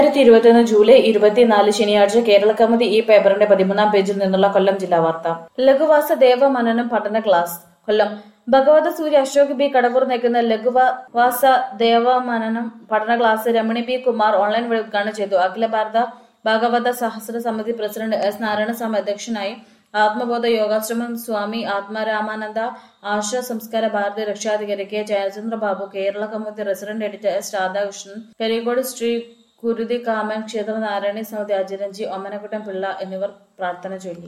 രണ്ടായിരത്തി ഇരുപത്തിയൊന്ന് ജൂലൈ ഇരുപത്തിനാല് ശനിയാഴ്ച കേരള കൗമുദി ഈ പേപ്പറിന്റെ പതിമൂന്നാം പേജിൽ നിന്നുള്ള കൊല്ലം ജില്ലാ വാർത്ത ലഘുവാസ ദേവമനനം പഠന ക്ലാസ് കൊല്ലം ഭഗവത സൂര്യ അശോക് ബി കടവൂർ നയിക്കുന്ന ലഘുവാസ ദേവമനനം പഠന class Ramani B Kumar online വഴി ഉദ്ഘാടനം ചെയ്തു അഖില ഭാരത ഭാഗവത സഹസ്ര സമിതി പ്രസിഡന്റ് എസ് നാരായണസ്വാമി അധ്യക്ഷനായി ആത്മബോധ യോഗാശ്രമം സ്വാമി ആത്മാരാമാനന്ദ ആശ സംസ്കാര ഭാരതി രക്ഷാധികാരി K Jayachandra Babu Kerala committee resident editor S Radhakrishnan Karicode Sree Kuruthi Kaman ക്ഷേത്ര നാരായണി സമിതി അജിരഞ്ജി ഒമനക്കുട്ടൻ പിള്ള എന്നിവർ പ്രാർത്ഥന ചൊല്ലി